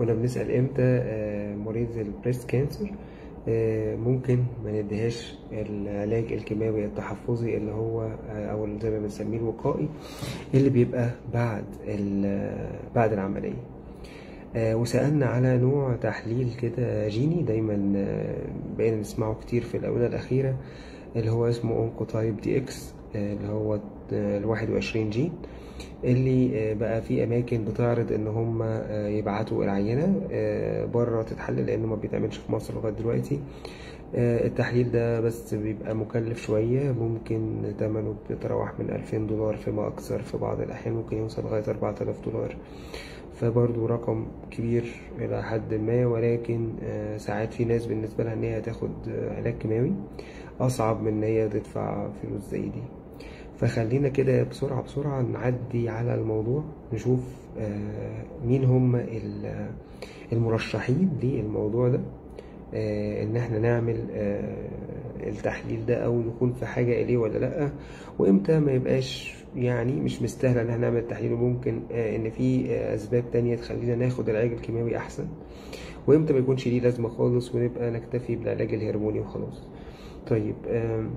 كنا بنسأل امتى آه، مريض البريست كانسر آه، ممكن ما نديهاش العلاج الكيماوي التحفظي اللي هو آه، او زي ما بنسميه الوقائي اللي بيبقى بعد ال- بعد العملية آه، وسألنا على نوع تحليل كده جيني دايما آه، بقينا نسمعه كتير في الآونة الأخيرة اللي هو اسمه أونكوتايب دي إكس آه، اللي هو ال 21 جين اللي آه، بقى في أماكن بتعرض إن هم آه، يبعتوا العينة آه، بره تتحلل لأنه ما بيتعملش في مصر لغاية دلوقتي آه، التحليل ده بس بيبقى مكلف شوية ممكن تمنه بيتراوح من 2000 دولار فيما أكثر في بعض الأحيان ممكن يوصل لغاية 4000 دولار فبرضه رقم كبير إلى حد ما ولكن آه، ساعات في ناس بالنسبة لها إن هي تاخد آه، علاج كيماوي أصعب من إن هي تدفع فلوس زي دي فخلينا كده بسرعة بسرعة نعدي على الموضوع نشوف آه، مين هم ال- المرشحين للموضوع ده آه، ان احنا نعمل آه، التحليل ده او نكون في حاجة اليه ولا لا وامتى ما يبقاش يعني مش مستاهلة ان احنا نعمل التحليل وممكن آه، ان في آه، اسباب تانية تخلينا ناخد العلاج الكيماوي احسن وامتى ما يكونش ليه لازمة خالص ونبقى نكتفي بالعلاج الهرموني وخلاص طيب آم،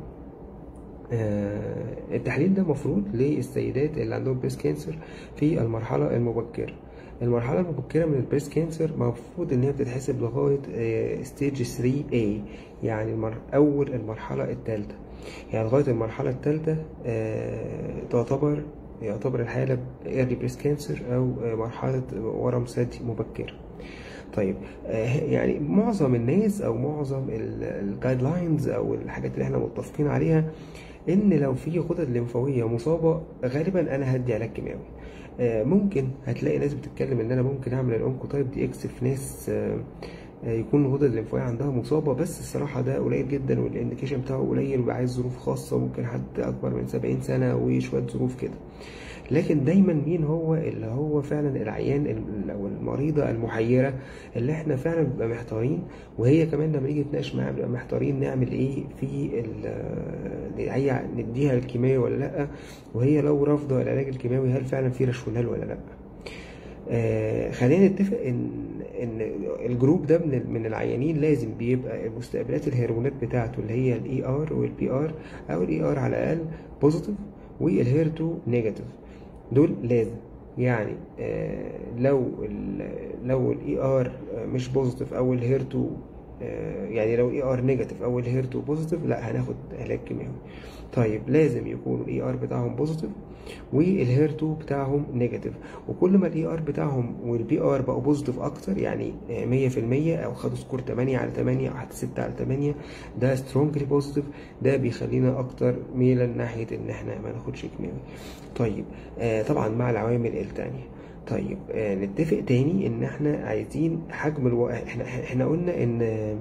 آه، التحليل ده مفروض للسيدات اللي عندهم بريست كانسر في المرحلة المبكرة المرحلة المبكرة من البريست كانسر المفروض إن هي بتتحسب لغاية ستيج 3A يعني المر... أول المرحلة الثالثة يعني لغاية المرحلة الثالثة تعتبر يعتبر الحالة early breast cancer أو آه، مرحلة ورم ثدي مبكرة طيب آه، يعني معظم الناس او معظم الجايد لاينز او الحاجات اللي احنا متفقين عليها ان لو في غدد لمفاويه مصابه غالبا انا هدي علاج كيماوي آه، ممكن هتلاقي ناس بتتكلم ان انا ممكن اعمل الاونكوتايب دي اكس في ناس آه، آه، يكون الغدد الليمفاويه عندها مصابه بس الصراحه ده قليل جدا والانديكيشن بتاعه قليل وعايز ظروف خاصه ممكن حد اكبر من 70 سنه وشويه ظروف كده لكن دايما مين هو اللي هو فعلا العيان ال- او المريضه المحيره اللي احنا فعلا بنبقى محتارين وهي كمان لما نيجي نتناقش معاها بنبقى محتارين نعمل ايه في ال- هي نديها الكيماوي ولا لا وهي لو رافضه العلاج الكيماوي هل فعلا في راشونال ولا لا آه خلينا نتفق ان ان الجروب ده من ال- من العيانين لازم بيبقى مستقبلات الهرمونات بتاعته اللي هي الاي ار والبي ار او الاي ار على الاقل بوزيتيف والهيرتو نيجاتيف دول لازم يعني آه لو ال لو الاي ار مش بوزيتيف او الهيرتو آه يعني لو الاي ار نيجاتيف او الهيرتو بوزيتيف لا هناخد علاج كيماوي طيب لازم يكون الاي ار بتاعهم بوزيتيف والهيرتو بتاعهم نيجاتيف وكل ما الاي ار بتاعهم والبي ار بقوا بوزيتيف اكتر يعني آه، 100% او خدوا سكور 8 على 8 او حتى 6 على 8 ده سترونجلي بوزيتيف ده بيخلينا اكتر ميلا ناحيه ان احنا ما ناخدش كيماوي طيب آه طبعا مع العوامل التانية طيب آه نتفق تاني ان احنا عايزين حجم الو... احنا احنا قلنا ان آه،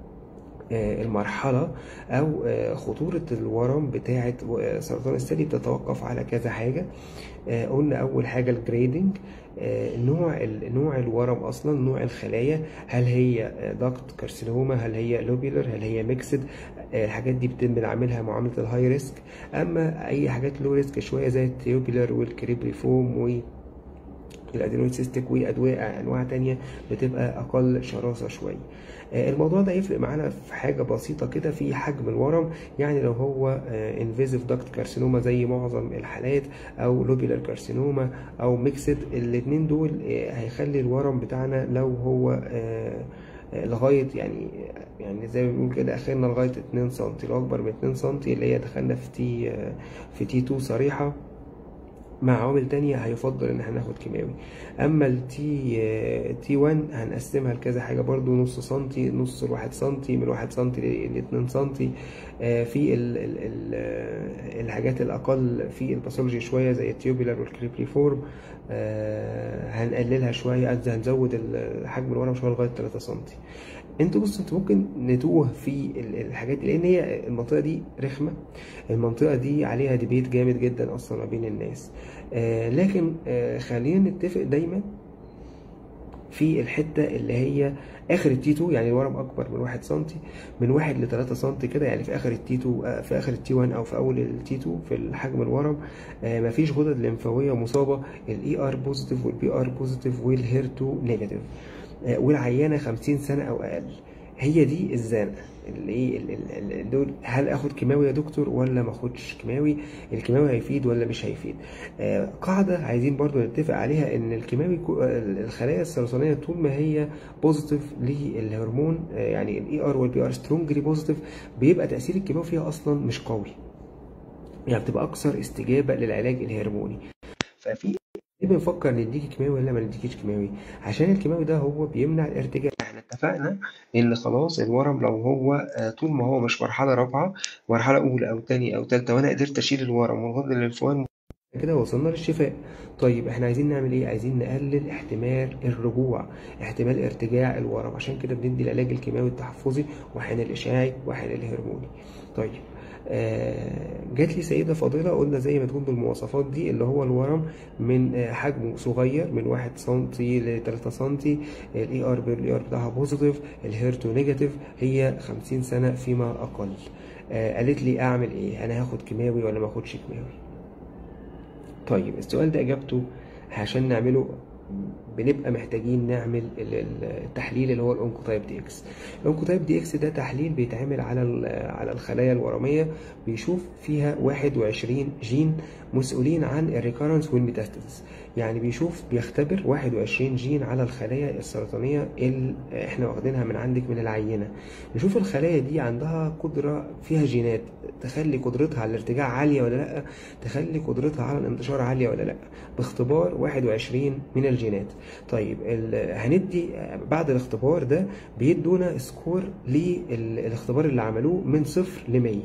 آه، المرحلة أو آه، خطورة الورم بتاعة آه، سرطان الثدي بتتوقف على كذا حاجة آه، قلنا أول حاجة الجريدنج آه، نوع ال- نوع الورم أصلا نوع الخلايا هل هي داكت كارسينوما هل هي لوبيلر هل هي ميكسد الحاجات دي بتم بنعملها معاملة الهاي ريسك أما أي حاجات لو ريسك شوية زي التيوبيلر والكريبريفوم و الادينويد سيستيك وادويه انواع تانية بتبقى اقل شراسه شويه آه، الموضوع ده يفرق معانا في حاجه بسيطه كده في حجم الورم يعني لو هو انفيزيف داكت كارسينوما زي معظم الحالات او لوبيلر كارسينوما او ميكسد الاتنين دول آه، هيخلي الورم بتاعنا لو هو آه، آه، لغايه يعني يعني زي ما بنقول كده اخرنا لغايه 2 سم لو اكبر من 2 سم اللي هي دخلنا في تي آه، في تي 2 صريحه مع عوامل تانية هيفضل ان احنا ناخد كيماوي اما التي تي 1 هنقسمها لكذا حاجة برضو نص سنتي نص الواحد سنتي من واحد سنتي لاتنين سنتي آه، في ال ال ال آه، الحاجات الاقل في الباثولوجي شوية زي التيوبيلر والكريبريفورم آه، هنقللها شوية قد هنزود ال- حجم الورم شوية لغاية 3 سنتي انتوا بصوا انتوا ممكن نتوه في ال- الحاجات دي لان هي المنطقة دي رخمة المنطقة دي عليها ديبيت جامد جدا اصلا ما بين الناس آه لكن آه خلينا نتفق دايما في الحتة اللي هي آخر التي 2 يعني الورم أكبر من واحد سنتي من واحد لتلاتة سنتي كده يعني في آخر التي 2 آه، في آخر التي 1 أو في أول التي 2 في الحجم الورم آه مفيش غدد لمفاوية مصابة الإي آر بوزيتيف والبي آر بوزيتيف والهير 2 نيجاتيف آه، والعيانه 50 سنه او اقل هي دي الزنقه اللي ايه ال- ال- ال- دول هل اخد كيماوي يا دكتور ولا ما اخدش كيماوي الكيماوي هيفيد ولا مش هيفيد آه قاعده عايزين برضو نتفق عليها ان الكيماوي كو- آه، الخلايا السرطانيه طول ما هي بوزيتيف للهرمون آه يعني الاي ار والبي ار سترونجلي بوزيتيف بيبقى تاثير الكيماوي فيها اصلا مش قوي يعني بتبقى اكثر استجابه للعلاج الهرموني ففي ليه بنفكر نديكي كيماوي ولا ما نديكيش كيماوي عشان الكيماوي ده هو بيمنع الارتجاع احنا اتفقنا ان خلاص الورم لو هو آه، طول ما هو مش مرحله رابعه مرحله اولى او تانية او تالتة وانا قدرت اشيل الورم والغدة الليمفاوية كده وصلنا للشفاء طيب احنا عايزين نعمل ايه عايزين نقلل احتمال الرجوع احتمال ارتجاع الورم عشان كده بندي العلاج الكيماوي التحفظي وحين الاشعاعي وحين الهرموني طيب آه جات لي سيدة فاضلة قلنا زي ما تكون بالمواصفات دي اللي هو الورم من آه حجمه صغير من واحد سنتي لتلاتة سنتي الاي ار الاي ار بتاعها بوزيتيف الهيرتو نيجاتيف هي خمسين سنة فيما أقل آه قالت لي أعمل إيه أنا هاخد كيماوي ولا ما أخدش كيماوي طيب السؤال ده اجابته عشان نعمله بنبقى محتاجين نعمل ال- ال- التحليل اللي هو الاونكوتايب دي اكس الاونكوتايب دي اكس ده تحليل بيتعمل على ال- على الخلايا الورميه بيشوف فيها 21 جين مسؤولين عن الريكارنس والميتاستاسيس يعني بيشوف بيختبر 21 جين على الخلايا السرطانيه اللي احنا واخدينها من عندك من العينه نشوف الخلايا دي عندها قدره فيها جينات تخلي قدرتها على الارتجاع عاليه ولا لا تخلي قدرتها على الانتشار عاليه ولا لا باختبار 21 من الجينات طيب ال- هندي بعد الاختبار ده بيدونا سكور للاختبار اللي عملوه من صفر ل 100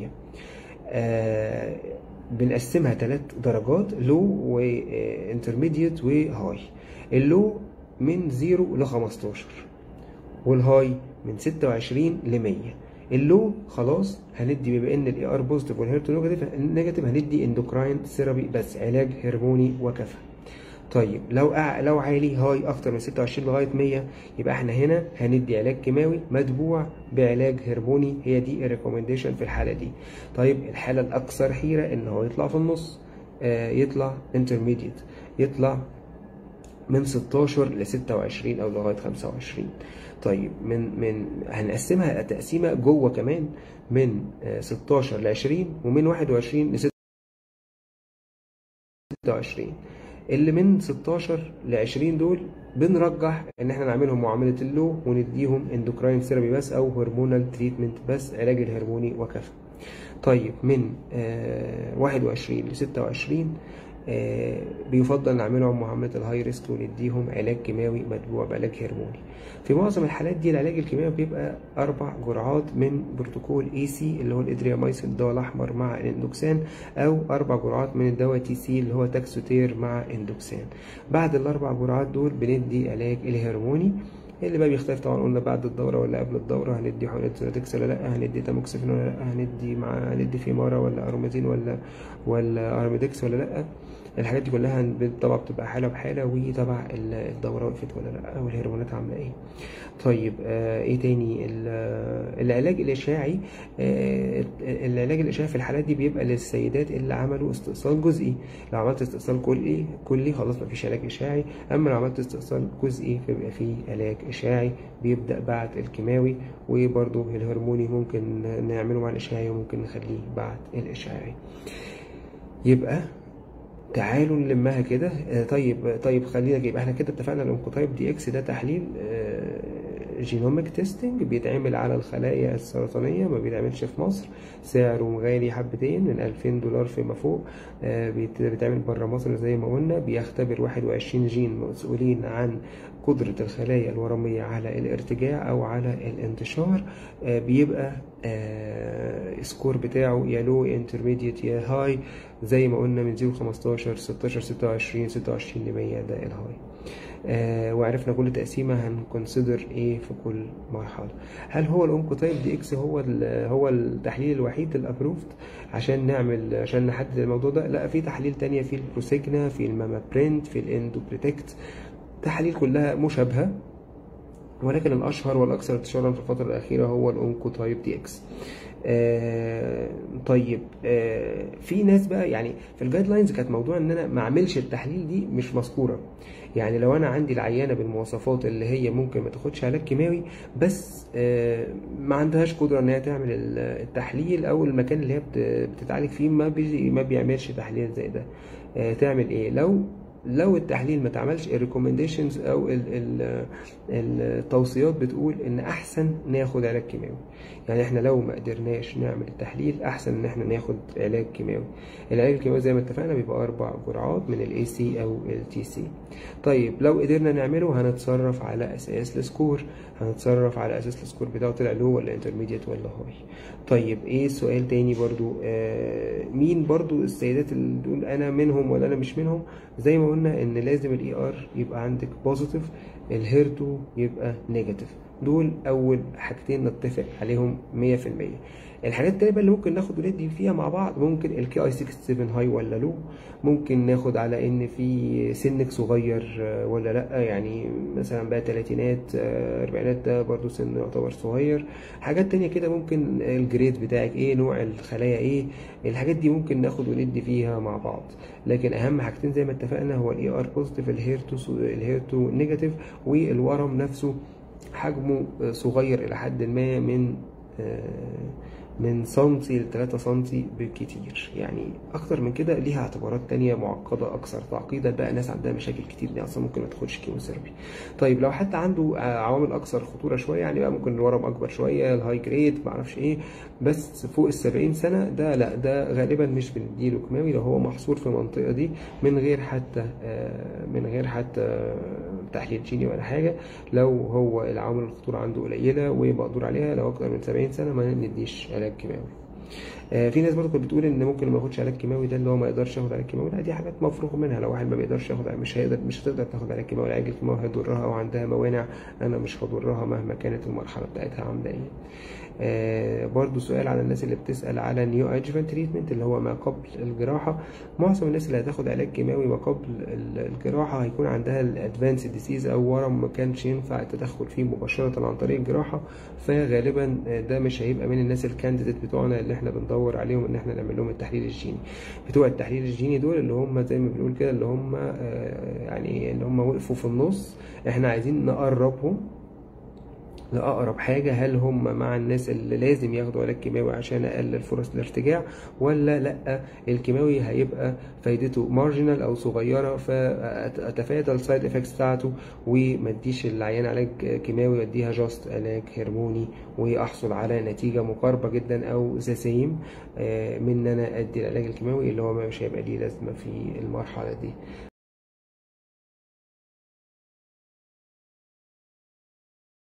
آه بنقسمها ثلاث درجات لو وانترميديت وهاي اللو من 0 ل 15 والهاي من 26 ل 100 اللو خلاص هندي بما ان الاي ار بوزيتيف والهيرتو نيجاتيف نيجاتيف هندي اندوكراين ثيرابي بس علاج هرموني وكفى طيب لو أع... لو عالي هاي اكتر من 26 لغايه 100 يبقى احنا هنا هندي علاج كيماوي متبوع بعلاج هرموني هي دي الريكومنديشن في الحاله دي طيب الحاله الاكثر حيره ان هو يطلع في النص آه يطلع انترميديت يطلع من 16 ل 26 او لغايه 25 طيب من من هنقسمها تقسيمه جوه كمان من آه، 16 ل 20 ومن 21 ل 26 اللي من 16 ل 20 دول بنرجح ان احنا نعملهم معامله اللو ونديهم اندوكراين ثيرابي بس او هرمونال تريتمنت بس علاج الهرموني وكفى طيب من آه 21 ل 26 آه بيفضل نعملهم معامله الهاي ريسك ونديهم علاج كيماوي متبوع بعلاج هرموني في معظم الحالات دي العلاج الكيماوي بيبقى اربع جرعات من بروتوكول اي سي اللي هو الادريامايسين الدواء الاحمر مع الاندوكسان او اربع جرعات من الدواء تي سي اللي هو تاكسوتير مع اندوكسان بعد الاربع جرعات دول بندي علاج الهرموني اللي بقى بيختلف طبعا قلنا بعد الدورة ولا قبل الدورة هندي حقنة سوناتكس ولا لأ هندي تاموكسيفين ولا لأ هندي مع هندي فيمارا ولا أرومازين ولا ولا أرميدكس ولا لأ الحاجات دي كلها هن- طبعا بتبقى حالة بحالة وتبع ال- الدورة وقفت ولا لأ والهرمونات عاملة ايه طيب آه ايه تاني ال- آه، العلاج الإشاعي آه العلاج الإشاعي في الحالات دي بيبقى للسيدات اللي عملوا استئصال جزئي لو عملت استئصال كلي كلي خلاص مفيش علاج إشاعي أما لو عملت استئصال جزئي فبيبقى فيه علاج إشاعي بيبدأ بعد الكيماوي وبرضه الهرموني ممكن نعمله مع الإشاعي وممكن نخليه بعد الإشاعي يبقى تعالوا نلمها كده آه، طيب طيب خلينا يبقى احنا كده اتفقنا الانكوتايب دي اكس ده تحليل جينوميك تيستنج بيتعمل على الخلايا السرطانيه ما بيتعملش في مصر سعره غالي حبتين من 2000 دولار فيما فوق آه، بيت- بيتعمل بره مصر زي ما قلنا بيختبر 21 جين مسؤولين عن قدرة الخلايا الورمية على الارتجاع أو على الانتشار آه، بيبقى آه، سكور بتاعه يا لو انترميديت يا هاي زي ما قلنا من 0 ل 15 16 26 26 ل 100 ده الهاي آه وعرفنا كل تقسيمه هنكونسيدر ايه في كل مرحله هل هو الاونكوتايب دي اكس هو ال- هو التحليل الوحيد الابروفد عشان نعمل عشان نحدد الموضوع ده لا في تحاليل تانية في البروسيجنا في الماما برنت في الاندوبريتكت تحاليل كلها مشابهه ولكن الاشهر والاكثر انتشارا في الفتره الاخيره هو الاونكوتايب دي اكس آه طيب آه في ناس بقى يعني في الجايد لاينز كانت موضوع ان انا ما اعملش التحليل دي مش مذكوره يعني لو انا عندي العيانه بالمواصفات اللي هي ممكن ما تاخدش علاج كيماوي بس آه ما عندهاش قدره ان هي تعمل التحليل او المكان اللي هي بتتعالج فيه ما بي ما بيعملش تحليل زي ده آه تعمل ايه لو لو التحليل ما اتعملش الريكومنديشنز او ال ال التوصيات بتقول ان احسن ناخد علاج كيماوي يعني احنا لو ما قدرناش نعمل التحليل احسن ان احنا ناخد علاج كيماوي العلاج الكيماوي زي ما اتفقنا بيبقى اربع جرعات من الاي سي او التي سي طيب لو قدرنا نعمله هنتصرف على اساس السكور هنتصرف على اساس السكور بتاعه طلع لو ولا انترميديت ولا هاي طيب ايه سؤال تاني برضو آه مين برضو السيدات اللي تقول انا منهم ولا انا مش منهم زي ما قلنا ان لازم الاي ار يبقى عندك بوزيتيف الهيرتو يبقى نيجاتيف دول اول حاجتين نتفق عليهم 100% الحاجات التانية بقى اللي ممكن ناخد وندي فيها مع بعض ممكن الكي اي 67 هاي ولا لو ممكن ناخد على ان في سنك صغير ولا لا يعني مثلا بقى تلاتينات اربعينات ده برضو سن يعتبر صغير حاجات تانية كده ممكن الجريد بتاعك ايه نوع الخلايا ايه الحاجات دي ممكن ناخد وندي فيها مع بعض لكن اهم حاجتين زي ما اتفقنا هو الاي ار بوزيتيف الهيرتو الهيرتو نيجاتيف والورم نفسه حجمه صغير الى حد ما من من سنتي ل 3 سنتي بالكتير يعني اكتر من كده ليها اعتبارات تانية معقده اكثر تعقيدا بقى ناس عندها مشاكل كتير دي اصلا ممكن ما تاخدش كيموثيرابي طيب لو حتى عنده عوامل اكثر خطوره شويه يعني بقى ممكن الورم اكبر شويه الهاي جريد معرفش ايه بس فوق ال 70 سنه ده لا ده غالبا مش بنديله كيماوي لو هو محصور في المنطقه دي من غير حتى من غير حتى تحليل جيني ولا حاجه لو هو العوامل الخطوره عنده قليله ومقدور عليها لو اكتر من 70 سنه ما نديش علاج كيماوي آه في ناس برضه كانت بتقول ان ممكن ما ياخدش علاج كيماوي ده اللي هو ما يقدرش ياخد علاج كيماوي لا دي حاجات مفروغ منها لو واحد ما بيقدرش ياخد مش هيقدر مش هتقدر تاخد علاج كيماوي العلاج الكيماوي هيضرها او عندها موانع انا مش هضرها مهما كانت المرحله بتاعتها عامله ايه آه برضو سؤال على الناس اللي بتسأل على نيو ادجفنت تريتمنت اللي هو ما قبل الجراحة معظم الناس اللي هتاخد علاج كيماوي ما قبل الجراحة هيكون عندها الادفانس ديسيز او ورم ما كانش ينفع التدخل فيه مباشرة عن طريق الجراحة فغالبا ده مش هيبقى من الناس الكانديديت بتوعنا اللي احنا بندور عليهم ان احنا نعمل لهم التحليل الجيني بتوع التحليل الجيني دول اللي هم زي ما بنقول كده اللي هم آه يعني اللي هم وقفوا في النص احنا عايزين نقربهم لأقرب حاجة هل هم مع الناس اللي لازم ياخدوا علاج كيماوي عشان أقلل فرص الارتجاع ولا لأ الكيماوي هيبقى فايدته مارجنال أو صغيرة فأتفادى السايد افكتس بتاعته وما اديش العيان علاج كيماوي واديها جاست علاج هرموني وأحصل على نتيجة مقاربة جدا أو ذا سيم من إن أنا أدي العلاج الكيماوي اللي هو مش هيبقى ليه لازمة في المرحلة دي